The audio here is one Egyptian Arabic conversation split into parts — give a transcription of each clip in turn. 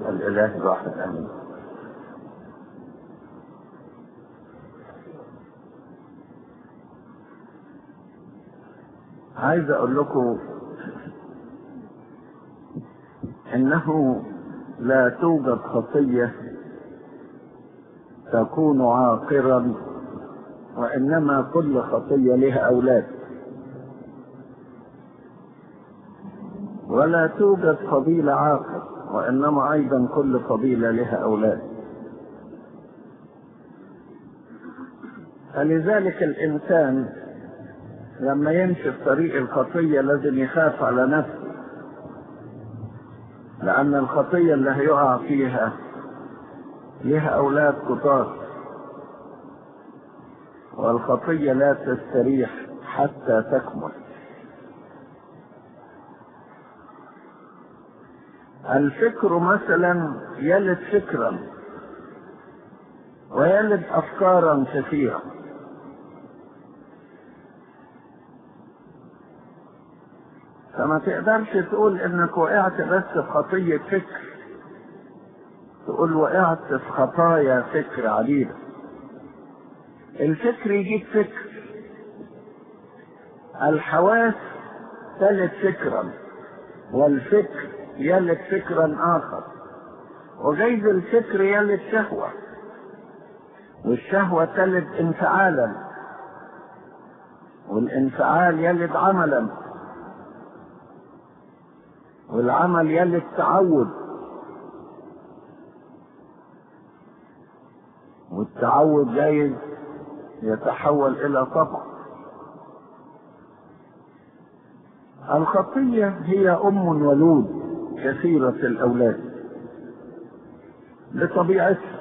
الإله الواحد آمين عايز أقول لكم إنه لا توجد خطية تكون عاقرا وإنما كل خطية لها أولاد ولا توجد فضيلة عاقر وإنما أيضا كل فضيلة لها أولاد فلذلك الإنسان لما يمشي في طريق الخطية لازم يخاف على نفسه لأن الخطية اللي هيقع فيها لها أولاد كتار والخطية لا تستريح حتى تكمل الفكر مثلا يلد فكرا ويلد أفكارا كثيرة فما تقدرش تقول انك وقعت بس في خطية فكر تقول وقعت في خطايا فكر عديدة الفكر يجيب فكر الحواس تلد فكرا والفكر يلد فكرا اخر وجيز الفكر يلد شهوة والشهوة تلد انفعالا والانفعال يلد عملا والعمل يلد تعود والتعود جايز يتحول الى طبع الخطية هي ام ولود كثيرة الاولاد بطبيعتها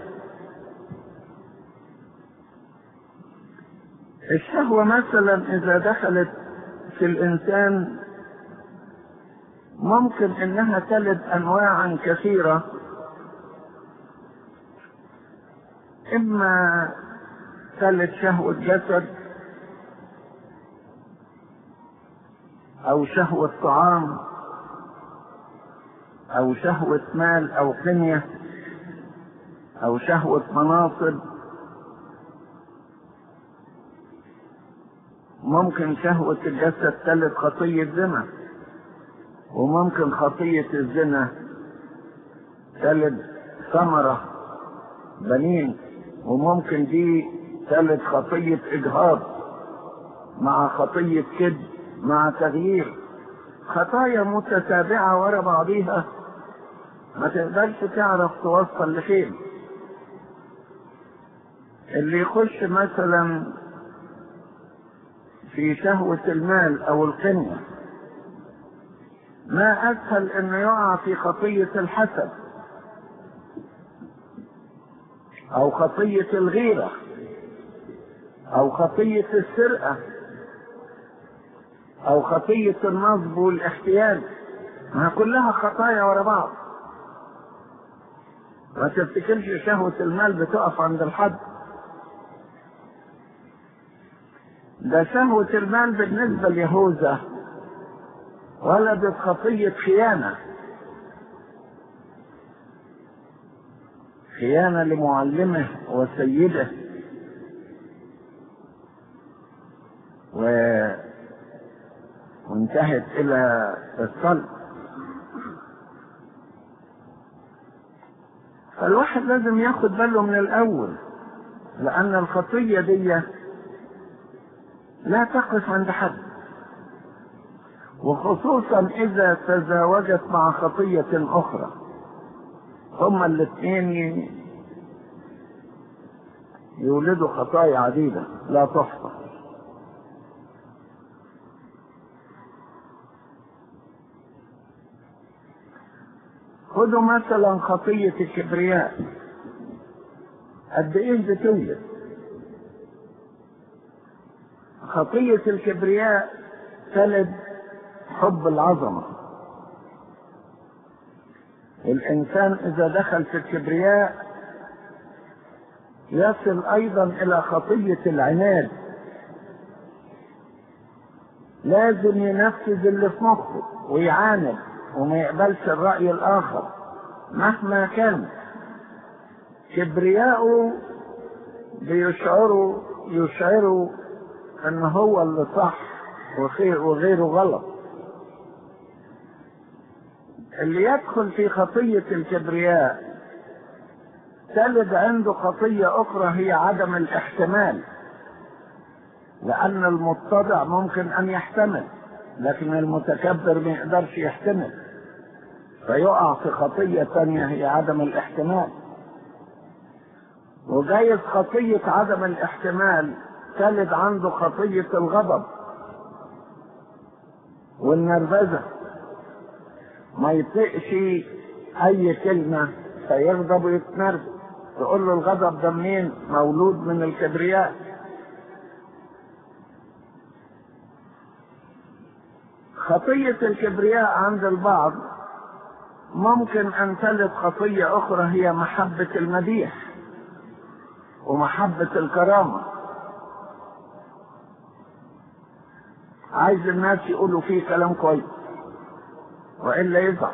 الشهوة مثلا اذا دخلت في الانسان ممكن انها تلد انواعا كثيرة اما تلد شهوة جسد او شهوة طعام او شهوة مال او قنية او شهوة مناصب ممكن شهوة الجسد تلد خطية زنا وممكن خطية الزنا تلد ثمرة بنين وممكن دي تلد خطية إجهاض مع خطية كذب مع تغيير خطايا متتابعة ورا بعضيها ما تقدرش تعرف توصل لفين اللي يخش مثلا في شهوة المال أو القنية ما اسهل انه يقع في خطية الحسد او خطية الغيرة او خطية السرقة او خطية النصب والاحتيال ما كلها خطايا ورا بعض ما تفتكرش شهوة المال بتقف عند الحد ده شهوة المال بالنسبة ليهوذا ولدت خطية خيانة خيانة لمعلمه وسيده و... وانتهت إلى الصلب فالواحد لازم ياخد باله من الأول لأن الخطية دي لا تقف عند حد وخصوصا اذا تزاوجت مع خطية اخرى هما الاثنين يولدوا خطايا عديدة لا تحصى خذوا مثلا خطية الكبرياء قد ايه بتولد خطية الكبرياء تلد حب العظمة الإنسان إذا دخل في الكبرياء يصل أيضا إلى خطية العناد لازم ينفذ اللي في مخه ويعاند وما يقبلش الرأي الآخر مهما كان كبرياءه بيشعروا يشعروا ان هو اللي صح وغيره غلط اللي يدخل في خطية الكبرياء تلد عنده خطية أخرى هي عدم الاحتمال لأن المتضع ممكن أن يحتمل لكن المتكبر ما يقدرش يحتمل فيقع في خطية ثانية هي عدم الاحتمال وجايز خطية عدم الاحتمال تلد عنده خطية الغضب والنرفزة ما يطيقش أي كلمة فيغضب ويتنرفز تقول له الغضب ده منين؟ مولود من الكبرياء خطية الكبرياء عند البعض ممكن أن تلد خطية أخرى هي محبة المديح ومحبة الكرامة عايز الناس يقولوا فيه كلام كويس وإلا يزعل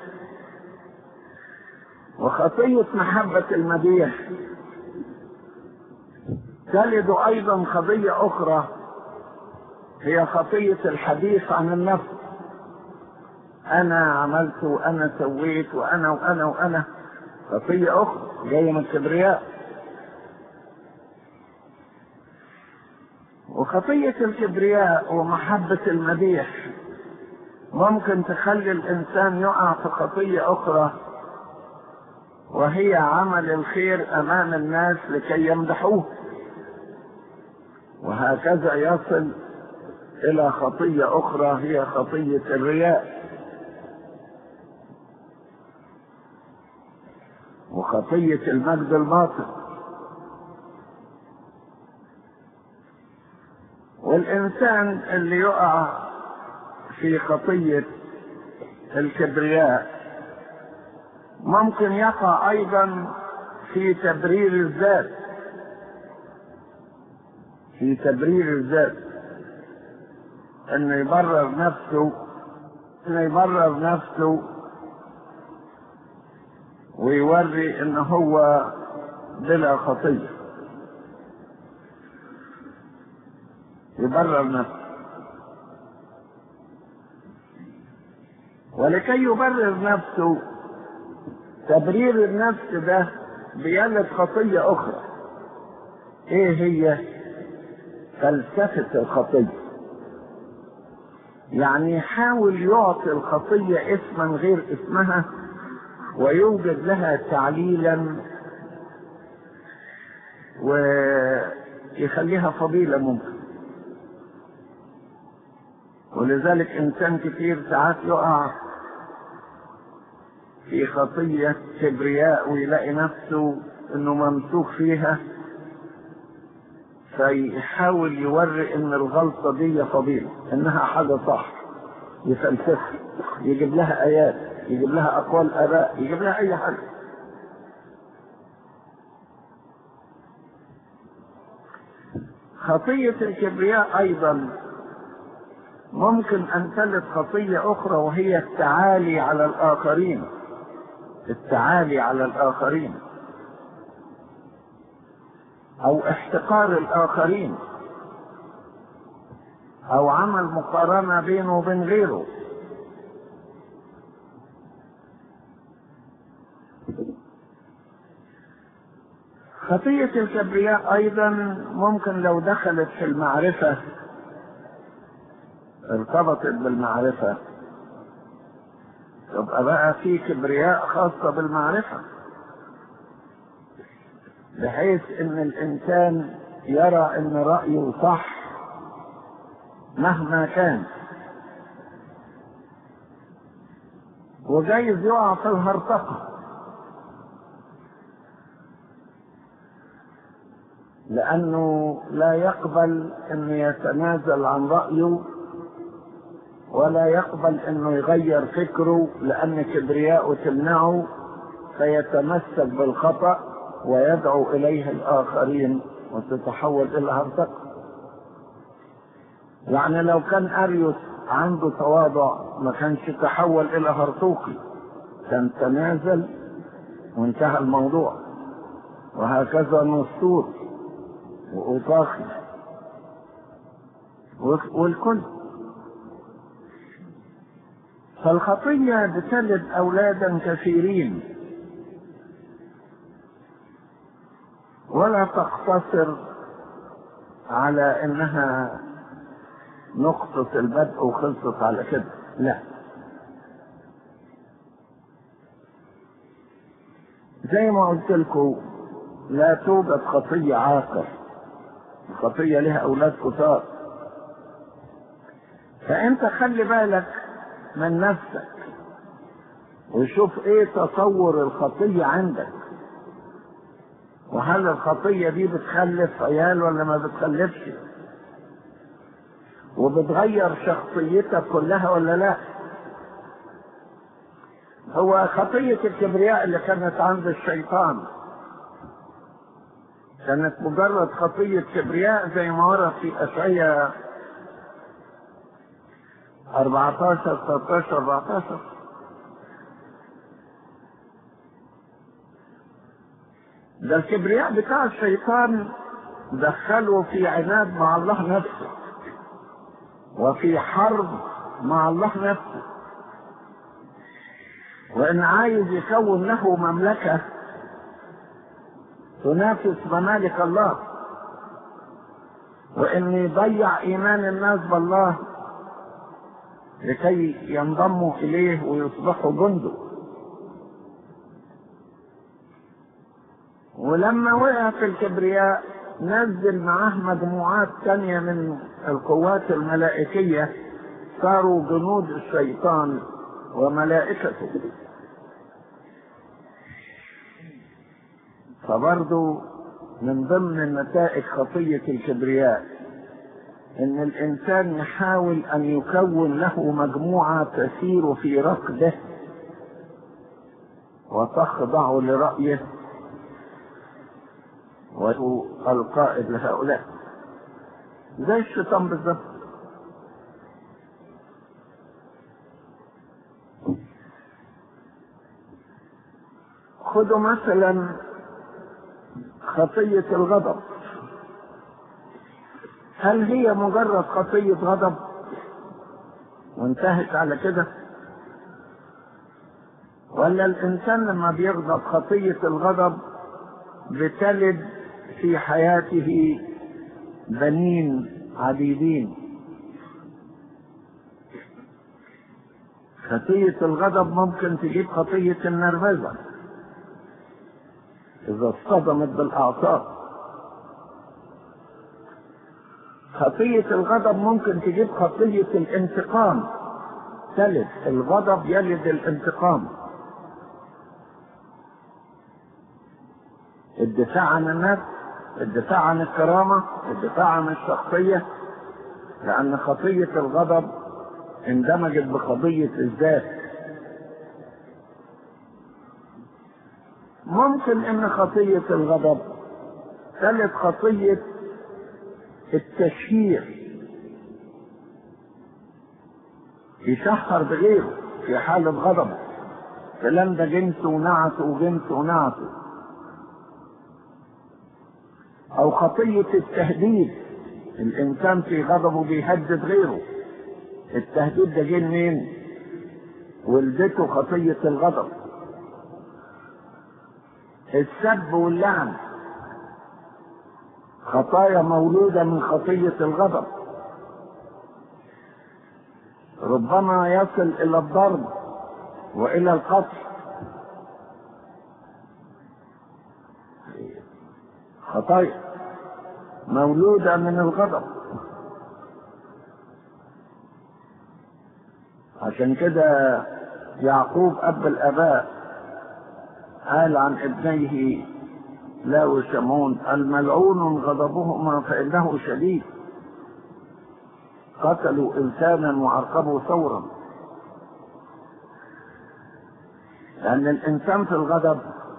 وخطية محبة المديح تلد أيضا خطية أخرى هي خطية الحديث عن النفس أنا عملت وأنا سويت وأنا وأنا وأنا خطية أخرى جاية من الكبرياء وخطية الكبرياء ومحبة المديح ممكن تخلي الإنسان يقع في خطية أخرى وهي عمل الخير أمام الناس لكي يمدحوه وهكذا يصل إلى خطية أخرى هي خطية الرياء وخطية المجد الباطل والإنسان اللي يقع في خطية الكبرياء ممكن يقع أيضا في تبرير الذات في تبرير الذات انه يبرر نفسه انه يبرر نفسه ويوري ان هو بلا خطيه يبرر نفسه ولكي يبرر نفسه تبرير النفس ده بيلد خطيه اخرى ايه هي فلسفه الخطيه يعني يحاول يعطي الخطية اسما غير اسمها ويوجد لها تعليلا ويخليها فضيلة ممكن ولذلك إنسان كثير ساعات يقع في خطية كبرياء ويلاقي نفسه إنه ممسوك فيها فيحاول يوري ان الغلطه دي فضيله انها حاجه صح يفلسفها يجيب لها ايات يجيب لها اقوال اباء يجيب لها اي حاجه خطيه الكبرياء ايضا ممكن ان تلد خطيه اخرى وهي التعالي على الاخرين التعالي على الاخرين او احتقار الاخرين او عمل مقارنة بينه وبين غيره خطية الكبرياء ايضا ممكن لو دخلت في المعرفة ارتبطت بالمعرفة تبقى بقى في كبرياء خاصة بالمعرفة بحيث ان الانسان يرى ان رأيه صح مهما كان وجايز يقع في الهرطقة لأنه لا يقبل أنه يتنازل عن رأيه ولا يقبل أنه يغير فكره لأن كبرياءه تمنعه فيتمسك بالخطأ ويدعو إليه الآخرين وتتحول إلى هرطقة يعني لو كان أريوس عنده تواضع ما كانش تحول إلى هرطوقي كان تنازل وانتهى الموضوع وهكذا نسطور وأوطاخي والكل فالخطية بتلد أولادا كثيرين ولا تقتصر على انها نقطة البدء وخلصت على كده لا زي ما قلت لكم لا توجد خطية عاقر الخطية لها أولاد كتار فأنت خلي بالك من نفسك وشوف ايه تصور الخطية عندك وهل الخطية دي بتخلف عيال ولا ما بتخلفش وبتغير شخصيتك كلها ولا لا هو خطية الكبرياء اللي كانت عند الشيطان كانت مجرد خطية كبرياء زي ما ورد في أشعية 14 13 14 ده الكبرياء بتاع الشيطان دخله في عناد مع الله نفسه وفي حرب مع الله نفسه وان عايز يكون له مملكة تنافس ممالك الله وان يضيع ايمان الناس بالله لكي ينضموا اليه ويصبحوا جنده ولما وقع في الكبرياء نزل معاه مجموعات تانية من القوات الملائكية صاروا جنود الشيطان وملائكته فبرضو من ضمن النتائج خطية الكبرياء ان الانسان يحاول ان يكون له مجموعة تسير في ركضه وتخضع لرأيه وهو القائد لهؤلاء زي الشيطان بالظبط خذوا مثلا خطية الغضب هل هي مجرد خطية غضب وانتهت على كده ولا الانسان لما بيغضب خطية الغضب بتلد في حياته بنين عديدين خطية الغضب ممكن تجيب خطية النرفزة إذا اصطدمت بالأعصاب خطية الغضب ممكن تجيب خطية الانتقام تلد الغضب يلد الانتقام الدفاع عن النفس الدفاع عن الكرامة الدفاع عن الشخصية لأن خطية الغضب اندمجت بقضية الذات ممكن ان خطية الغضب تلد خطية التشهير يشهر بغيره في حالة غضب فلان ده جنس ونعته وجنس ونعته او خطية التهديد الانسان في غضبه بيهدد غيره التهديد ده جه منين ولدته خطية الغضب السب واللعن خطايا مولودة من خطية الغضب ربما يصل إلى الضرب وإلى القتل خطايا مولودة من الغضب عشان كده يعقوب أب الآباء قال عن ابنيه لا وشمون الملعون غضبهما فإنه شديد قتلوا إنسانا وعرقبوا ثورا لأن الإنسان في الغضب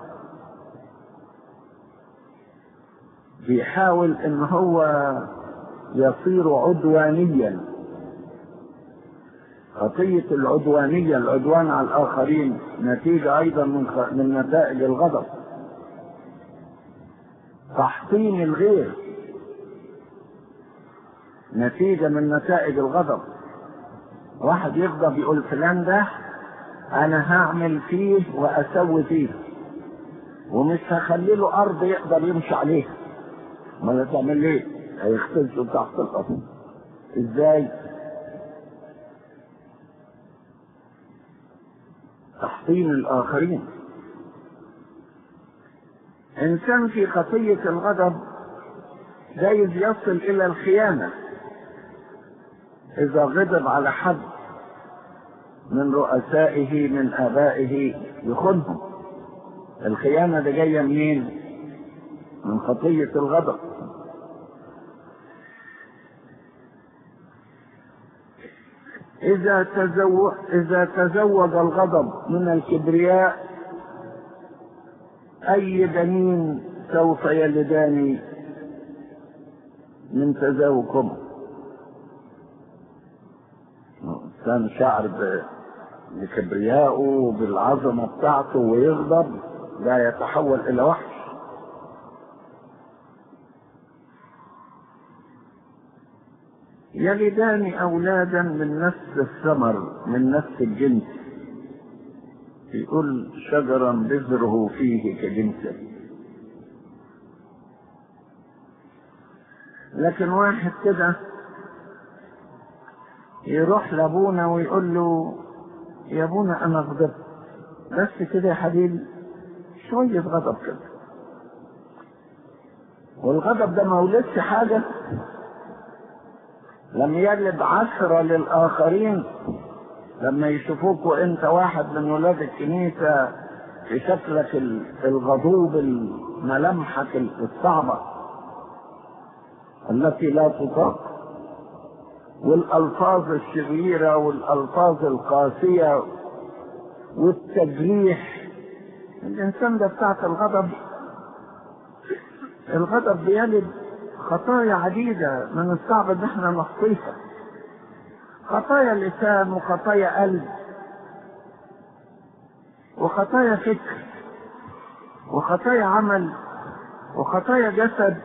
بيحاول إن هو يصير عدوانيا خطية العدوانية العدوان على الآخرين نتيجة أيضا من خ... من نتائج الغضب تحطيم الغير نتيجة من نتائج الغضب واحد يغضب يقول فلان ده أنا هعمل فيه وأسوي فيه ومش هخلي له أرض يقدر يمشي عليها ما تعمل ليه؟ هيختلسوا تحت الأرض ازاي؟ تحطيم الآخرين إنسان في خطية الغضب جايز يصل إلى الخيانة إذا غضب على حد من رؤسائه من آبائه يخونهم الخيانة دي جاية منين؟ من خطية الغضب إذا تزوج إذا تزوج الغضب من الكبرياء أي بنين سوف يلدان من تزاوجهما كان شعر بكبريائه بالعظمة بتاعته ويغضب لا يتحول إلى وحش يلدان أولادا من نفس الثمر من نفس الجنس يقول شجرا بذره فيه كجنسه لكن واحد كده يروح لابونا ويقول له يا ابونا انا غضبت بس كده يا حبيبي شوية غضب كده والغضب ده ما ولدش حاجة لم يلد عشرة للآخرين لما يشوفوك وانت واحد من ولاد الكنيسة في شكلك الغضوب ملامحك الصعبة التي لا تطاق والألفاظ الشريرة والألفاظ القاسية والتجريح الإنسان ده بتاعت الغضب الغضب بيلد خطايا عديدة من الصعب ان احنا نحصيها خطايا لسان وخطايا قلب وخطايا فكر وخطايا عمل وخطايا جسد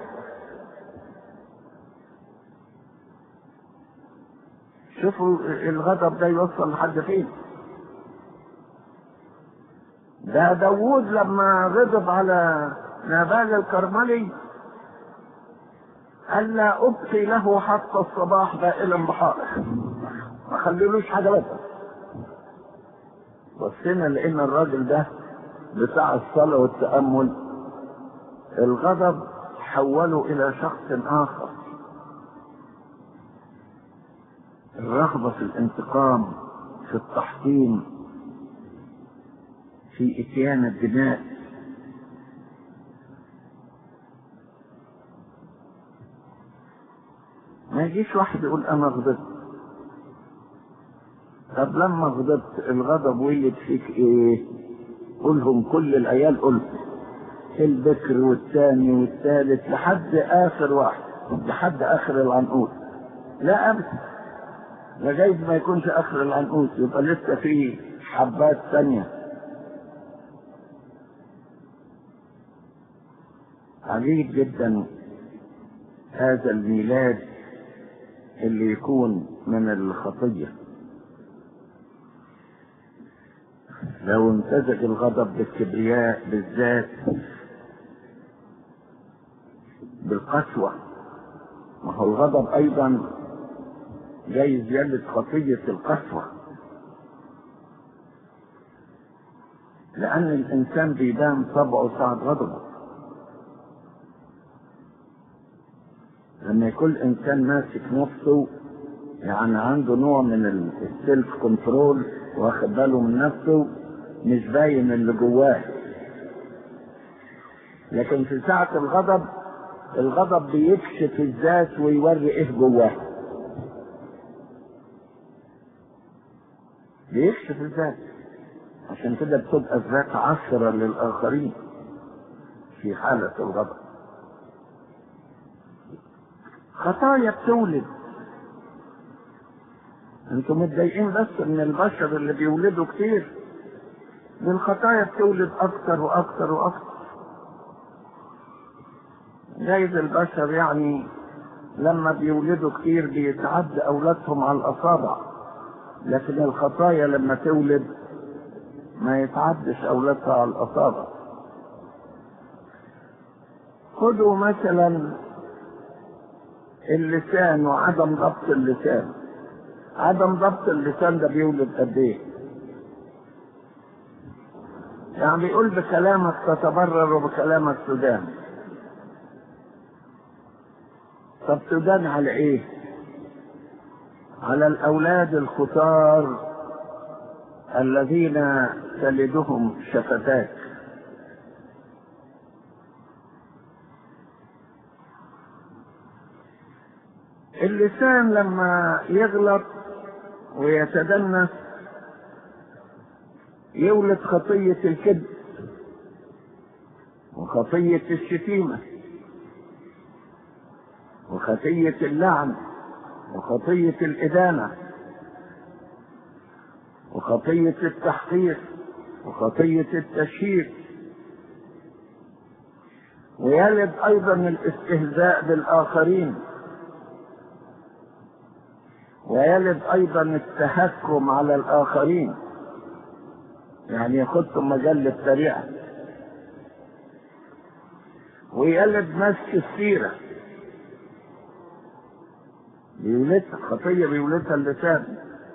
شوفوا الغضب ده يوصل لحد فين ده داوود لما غضب على نابال الكرملي قال لا ابقي له حتى الصباح بائلا بحائط ما خليلوش حاجه بس بصينا لقينا الراجل ده بتاع الصلاه والتامل الغضب حوله الى شخص اخر الرغبه في الانتقام في التحطيم في اتيان الدماء ما يجيش واحد يقول انا غضبت طب لما غضبت الغضب ولد فيك ايه قولهم كل العيال قلت البكر والثاني والثالث لحد اخر واحد لحد اخر العنقود لا ابدا لغايه ما يكونش اخر العنقود يبقى لسه في حبات ثانيه عجيب جدا هذا الميلاد اللي يكون من الخطية لو امتزج الغضب بالكبرياء بالذات بالقسوة ما هو الغضب أيضا جايز يلد خطية القسوة لأن الإنسان بيبان طبعه ساعة غضبه لما يكون انسان ماسك نفسه يعني عنده نوع من السيلف كنترول واخد باله من نفسه مش باين اللي جواه لكن في ساعة الغضب الغضب بيكشف الذات ويوري ايه جواه بيكشف الذات عشان كده بتبقى الذات عشرة للآخرين في حالة الغضب خطايا بتولد انتم متضايقين بس من البشر اللي بيولدوا كتير دي الخطايا بتولد اكتر واكتر واكتر جايز البشر يعني لما بيولدوا كتير بيتعدى اولادهم على الاصابع لكن الخطايا لما تولد ما يتعدش اولادها على الاصابع خذوا مثلا اللسان وعدم ضبط اللسان عدم ضبط اللسان ده بيولد قد ايه يعني بيقول بكلامك تتبرر وبكلامك تدان طب تدان على ايه على الاولاد الخطار الذين تلدهم شفتاك اللسان لما يغلط ويتدنس يولد خطية الكذب وخطية الشتيمة وخطية اللعن وخطية الإدانة وخطية التحقير وخطية التشهير ويلد أيضا الاستهزاء بالآخرين ويلد أيضا التهكم على الآخرين يعني ياخدكم مجال للسريعة ويقلد مسك السيرة بيولدها خطية بيولدها اللسان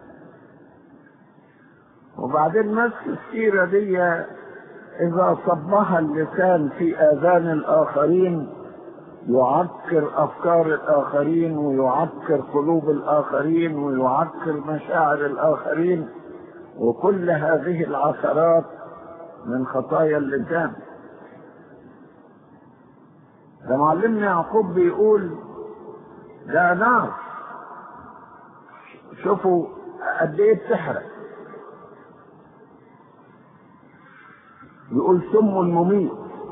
وبعدين مسك السيرة دي إذا صبها اللسان في آذان الآخرين يعكر أفكار الآخرين ويعكر قلوب الآخرين ويعكر مشاعر الآخرين وكل هذه العثرات من خطايا اللسان ده معلمنا يعقوب بيقول ده نار شوفوا قد ايه بتحرق يقول سم مميت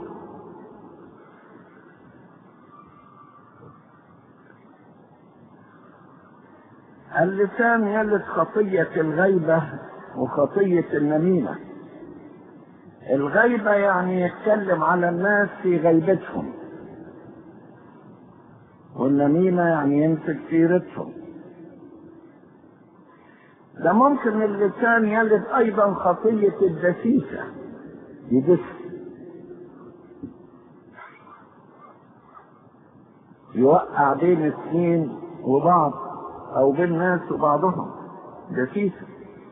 اللسان يلد خطية الغيبة وخطية النميمة الغيبة يعني يتكلم على الناس في غيبتهم والنميمة يعني يمسك سيرتهم ده ممكن اللسان يلد أيضا خطية الدسيسة يدس يوقع بين اثنين وبعض أو بين ناس وبعضهم دسيسة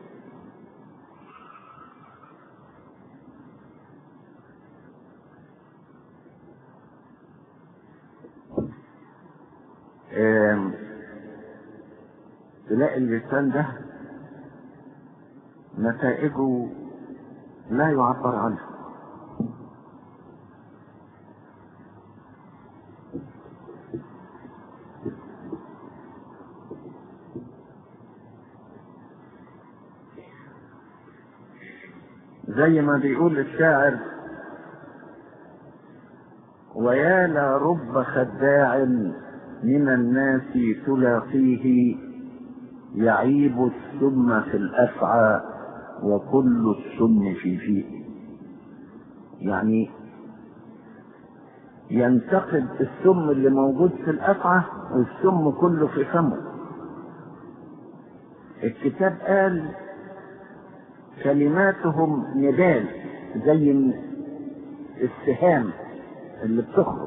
تلاقي اللسان ده نتائجه لا يعبر عنها زي ما بيقول الشاعر ويا لرب خداع من الناس تلاقيه يعيب السم في الافعى وكل السم في فيه يعني ينتقد السم اللي موجود في الافعى والسم كله في فمه الكتاب قال كلماتهم نبال زي السهام اللي بتخرج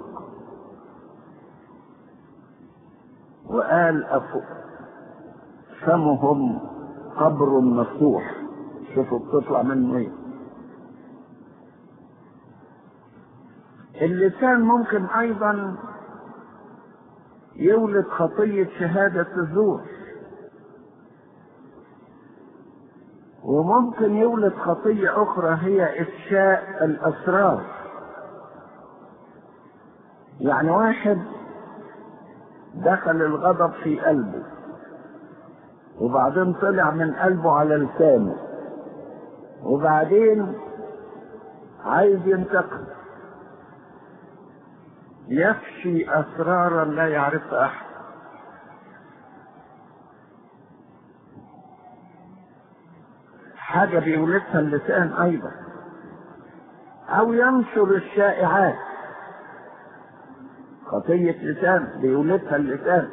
وقال أفو فمهم قبر مفتوح شوفوا بتطلع منه ايه اللسان ممكن ايضا يولد خطية شهادة الزور وممكن يولد خطية أخرى هي إفشاء الأسرار يعني واحد دخل الغضب في قلبه وبعدين طلع من قلبه على لسانه وبعدين عايز ينتقم يفشي أسرارا لا يعرفها أحد حاجة بيولدها اللسان أيضا أو ينشر الشائعات خطية لسان بيولدها اللسان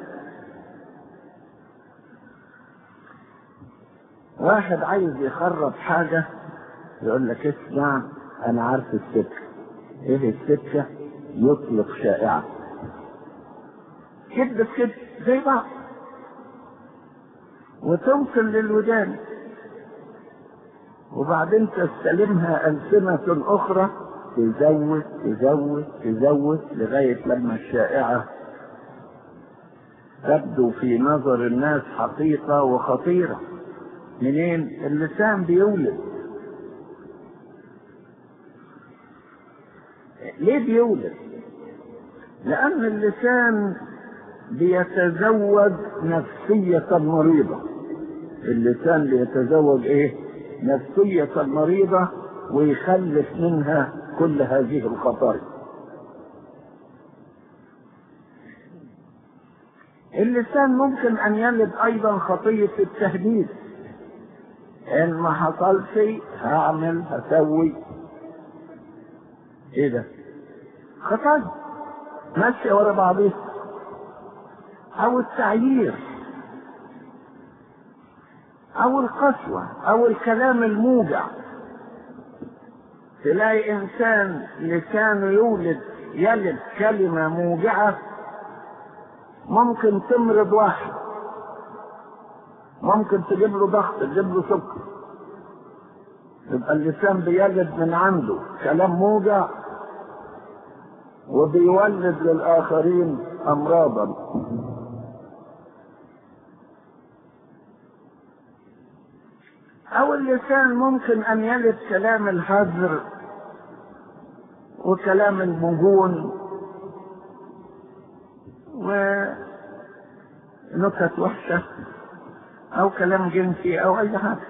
واحد عايز يخرب حاجة يقول لك اسمع أنا عارف السكة إيه السكة؟ يطلق شائعة كده كده زي بعض وتوصل للودان وبعدين تستلمها ألسنة أخرى تزود تزود تزود لغاية لما الشائعة تبدو في نظر الناس حقيقة وخطيرة منين؟ اللسان بيولد ليه بيولد؟ لأن اللسان بيتزوج نفسية مريضة اللسان بيتزوج ايه؟ نفسية مريضة ويخلف منها كل هذه الخطايا اللسان ممكن ان يلد ايضا خطية التهديد ان ما حصلش هعمل هسوي ايه ده خطايا ماشية ورا بعضيها او التعيير او القسوة او الكلام الموجع تلاقي انسان لسانه يولد يلد كلمة موجعة ممكن تمرض واحد ممكن تجيب له ضغط تجيب له سكر يبقى اللسان بيلد من عنده كلام موجع وبيولد للآخرين أمراضا أو اللسان ممكن أن يلد كلام الهزر وكلام المجون ونكت وحشة أو كلام جنسي أو أي حاجة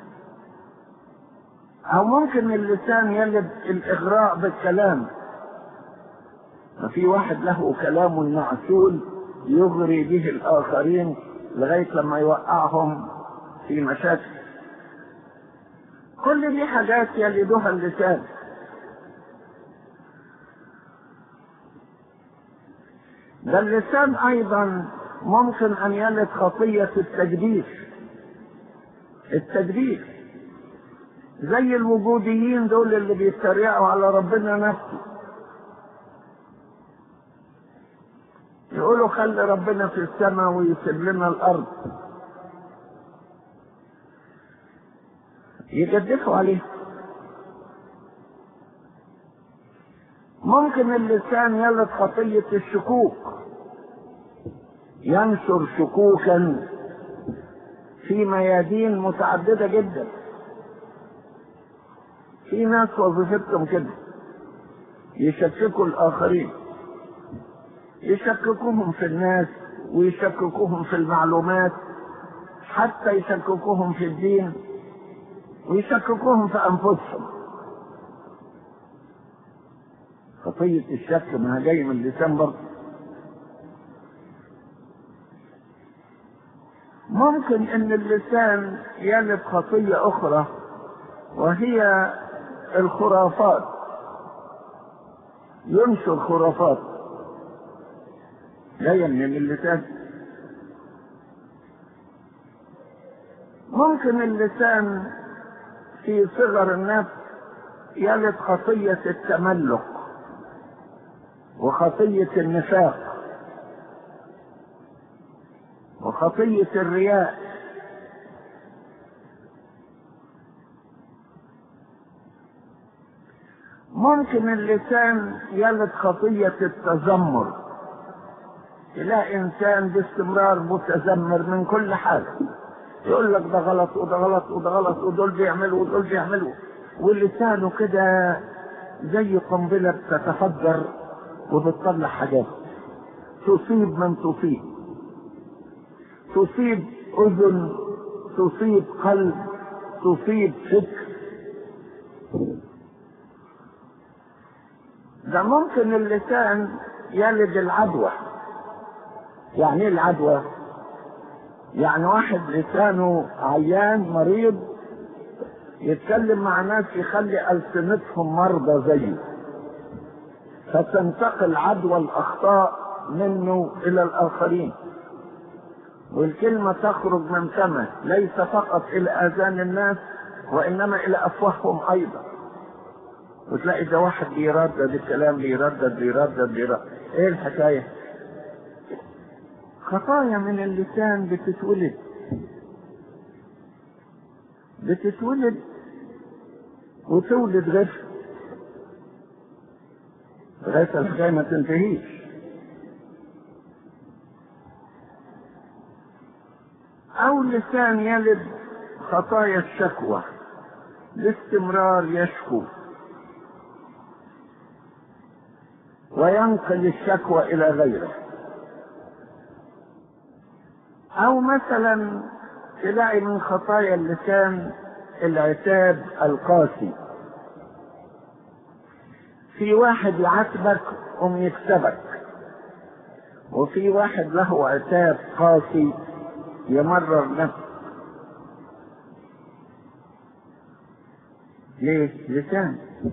أو ممكن اللسان يلد الإغراء بالكلام ففي واحد له كلام معسول يغري به الآخرين لغاية لما يوقعهم في مشاكل كل دي حاجات يلدها اللسان ده اللسان ايضا ممكن ان يلد خطية التجديف التجديف زي الوجوديين دول اللي بيتريقوا على ربنا نفسه يقولوا خلي ربنا في السماء ويسيب لنا الارض يجدفوا عليه ممكن اللسان يلد خطية الشكوك ينشر شكوكا في ميادين متعددة جدا في ناس وظيفتهم كده يشككوا الآخرين يشككوهم في الناس ويشككوهم في المعلومات حتى يشككوهم في الدين ويشككوهم في انفسهم خطية الشك ما جاي من اللسان برضه ممكن ان اللسان يلد خطية اخرى وهي الخرافات ينشر خرافات جاية من اللسان ممكن اللسان في صغر النفس يلد خطية التملق وخطية النفاق وخطية الرياء ممكن اللسان يلد خطية التذمر تلاقي انسان باستمرار متذمر من كل حاجة يقول لك ده غلط وده غلط وده غلط ودول بيعملوا ودول بيعملوا ولسانه كده زي قنبلة بتتفجر وبتطلع حاجات تصيب من تصيب تصيب أذن تصيب قلب تصيب فكر ده ممكن اللسان يلد العدوى يعني ايه العدوى يعني واحد لسانه عيان مريض يتكلم مع ناس يخلي ألسنتهم مرضى زيه فتنتقل عدوى الأخطاء منه إلى الآخرين والكلمة تخرج من فمه ليس فقط إلى آذان الناس وإنما إلى أفواههم أيضا وتلاقي ده واحد بيردد الكلام بيردد بيردد بيردد إيه الحكاية؟ خطايا من اللسان بتتولد بتتولد وتولد غش لغاية الحكاية ما تنتهيش أو لسان يلد خطايا الشكوى باستمرار يشكو وينقل الشكوى إلى غيره أو مثلا تلاقي من خطايا اللسان العتاب القاسي في واحد يعاتبك قم يكسبك وفي واحد له عتاب قاسي يمرر نفسه ليه لسان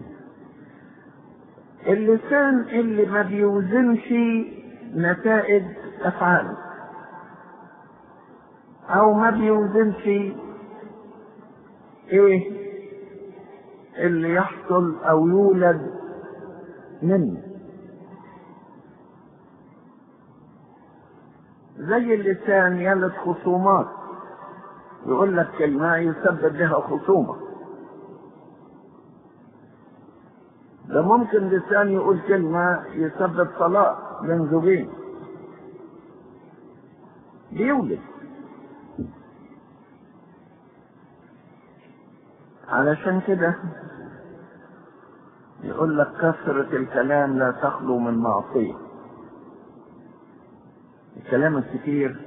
اللسان اللي ما بيوزنش نتائج افعاله او ما بيوزنش ايه اللي يحصل او يولد منه زي اللسان يلد خصومات يقول لك كلمة يسبب بها خصومة ده ممكن لسان يقول كلمة يسبب طلاق بين زوجين بيولد علشان كده يقول لك كثرة الكلام لا تخلو من معصية الكلام الكتير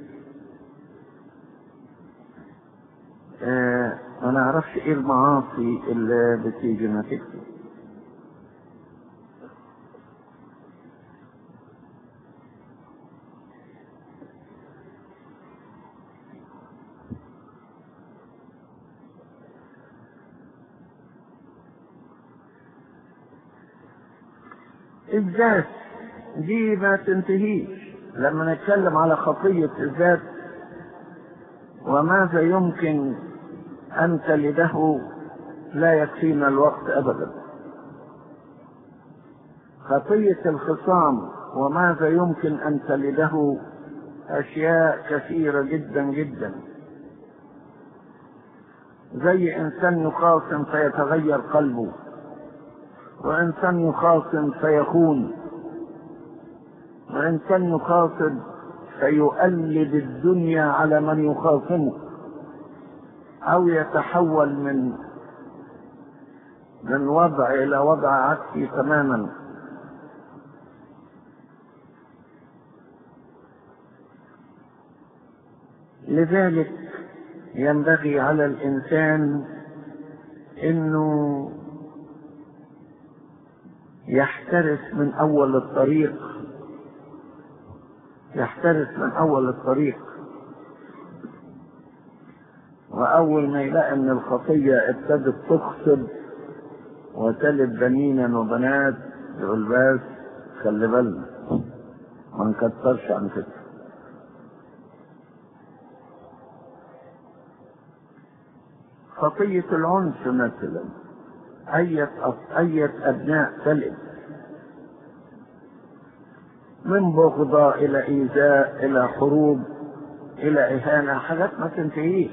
آه ما نعرفش ايه المعاصي اللي بتيجي نتيجته الذات دي ما تنتهيش لما نتكلم على خطية الذات وماذا يمكن أن تلده لا يكفينا الوقت أبدا خطية الخصام وماذا يمكن أن تلده أشياء كثيرة جدا جدا زي إنسان يخاصم فيتغير قلبه وإنسان يخاصم فيخون وإنسان يخاصم فيؤلب الدنيا على من يخاصمه أو يتحول من من وضع إلى وضع عكسي تماما لذلك ينبغي على الإنسان إنه يحترس من أول الطريق يحترس من أول الطريق وأول ما يلاقي إن الخطية ابتدت تخصب وتلد بنينا وبنات يقول بس خلي بالنا ما نكترش عن كده خطية العنف مثلا أية أية أبناء تلد من بغضة إلى إيذاء إلى حروب إلى إهانة حاجات ما تنتهيش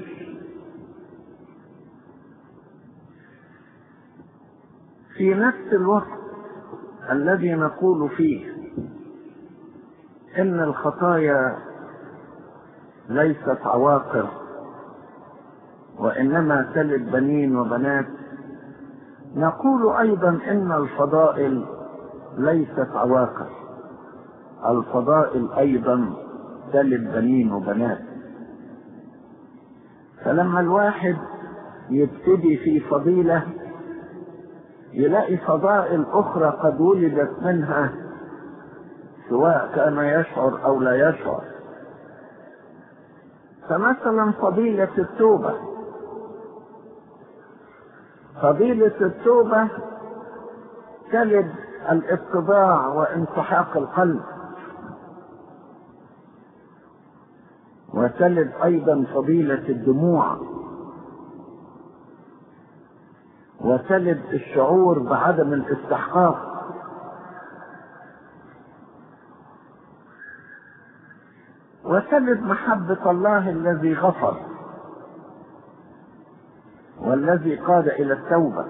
في نفس الوقت الذي نقول فيه إن الخطايا ليست عواقر وإنما تلد بنين وبنات نقول أيضا إن الفضائل ليست عواقر الفضائل أيضا تلد بنين وبنات فلما الواحد يبتدي في فضيلة يلاقي فضائل أخرى قد ولدت منها سواء كان يشعر أو لا يشعر فمثلا فضيلة التوبة فضيلة التوبة تلد الاتضاع وانسحاق القلب وتلد ايضا فضيلة الدموع وتلد الشعور بعدم الاستحقاق وتلد محبة الله الذي غفر والذي قاد إلى التوبة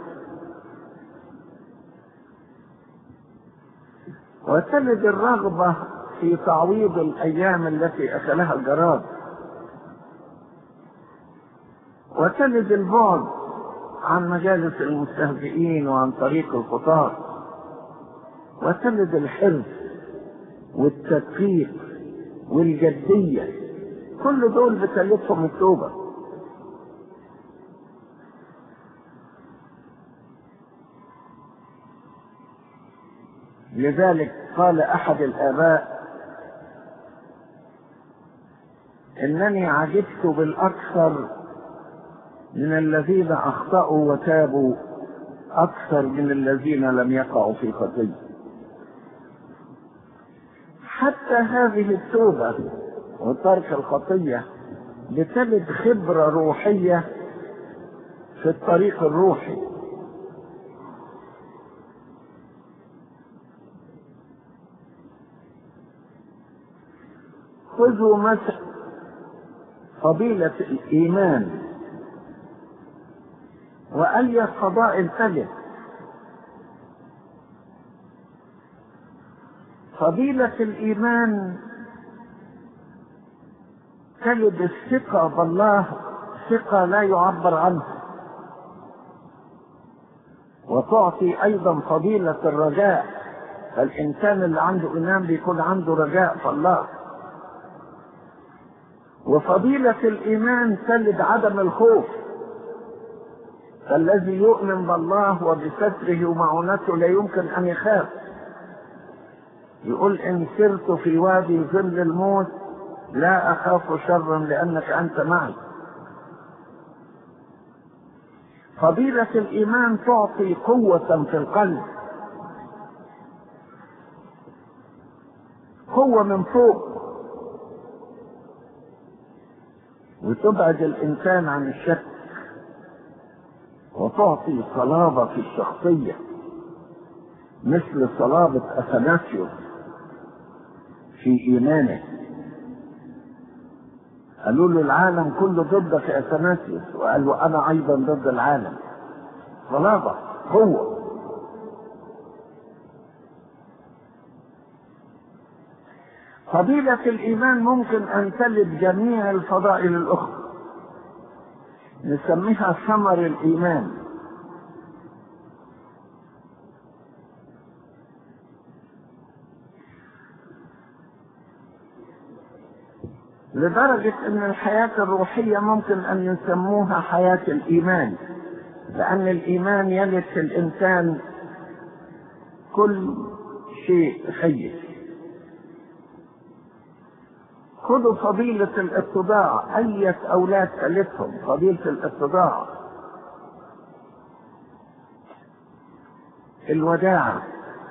وتلد الرغبة في تعويض الأيام التي أكلها الجراد وتلد البعد عن مجالس المستهزئين وعن طريق الخطاة وتلد الحرص والتدقيق والجدية كل دول بتلدهم التوبة لذلك قال أحد الآباء إنني عجبت بالأكثر من الذين أخطأوا وتابوا أكثر من الذين لم يقعوا في خطية حتى هذه التوبة وترك الخطية بتلد خبرة روحية في الطريق الروحي خذوا مثل فضيلة الإيمان وأي فضائل تجد فضيلة الإيمان تجد الثقة بالله ثقة لا يعبر عنها وتعطي أيضا فضيلة الرجاء فالإنسان اللي عنده إيمان بيكون عنده رجاء في الله وفضيلة الإيمان تلد عدم الخوف فالذي يؤمن بالله وبستره ومعونته لا يمكن أن يخاف يقول إن سرت في وادي ظل الموت لا أخاف شرا لأنك أنت معي فضيلة الإيمان تعطي قوة في القلب قوة من فوق وتبعد الإنسان عن الشك وتعطي صلابة في الشخصية مثل صلابة أثناسيوس في إيمانه قالوا له العالم كله ضدك يا أثناسيوس وقال له أنا أيضا ضد العالم صلابة قوة فضيلة الإيمان ممكن أن تلد جميع الفضائل الأخرى نسميها ثمر الإيمان لدرجة أن الحياة الروحية ممكن أن يسموها حياة الإيمان لأن الإيمان يلد في الإنسان كل شيء خير خذوا فضيلة الاتضاع أية أولاد تلتهم فضيلة الاتضاع الوداعة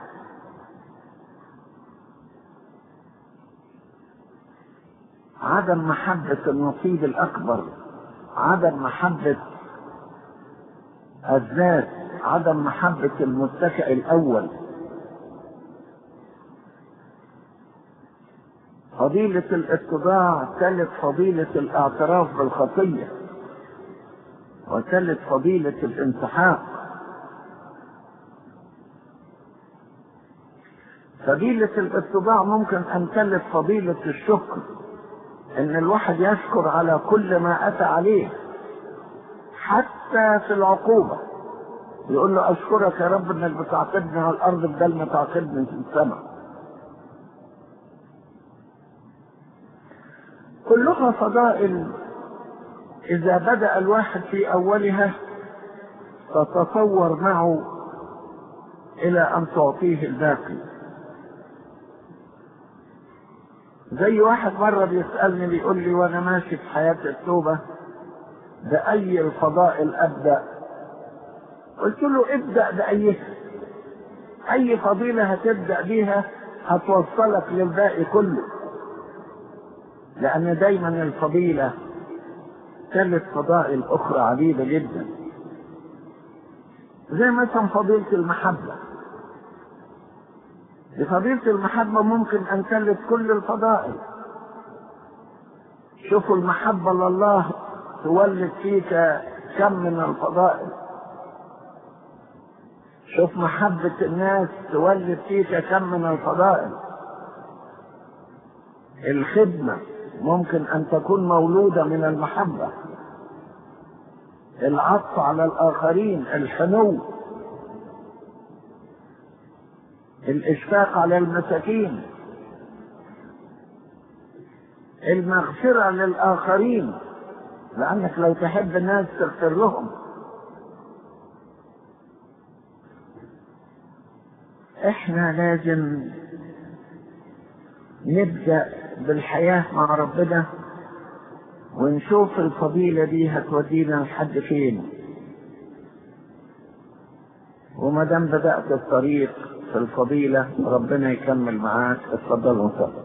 عدم محبة النصيب الأكبر عدم محبة الذات عدم محبة المتكئ الأول فضيلة الاتضاع تلت فضيلة الاعتراف بالخطية وتلت فضيلة الانسحاق فضيلة الاتضاع ممكن ان تلت فضيلة الشكر ان الواحد يشكر على كل ما اتى عليه حتى في العقوبة يقول له اشكرك يا رب انك بتعاقبني على الارض بدل ما تعاقبني في السماء كلها فضائل إذا بدأ الواحد في أولها تتصور معه إلى أن تعطيه الباقي زي واحد مرة بيسألني بيقول لي وأنا ماشي في حياة التوبة بأي الفضائل أبدأ قلت له ابدأ بأيها أي فضيلة هتبدأ بيها هتوصلك للباقي كله لأن دايما الفضيلة ثلاث فضائل أخرى عديدة جدا زي مثلا فضيلة المحبة بفضيلة المحبة ممكن أن تلد كل الفضائل شوفوا المحبة لله تولد فيك كم من الفضائل شوف محبة الناس تولد فيك كم من الفضائل الخدمة ممكن أن تكون مولودة من المحبة العطف على الآخرين الحنو الإشفاق على المساكين المغفرة للآخرين لأنك لو تحب الناس تغفر لهم احنا لازم نبدأ بالحياة مع ربنا ونشوف الفضيلة دي هتودينا لحد فين وما دام بدأت الطريق في الفضيلة ربنا يكمل معاك اتفضل وصل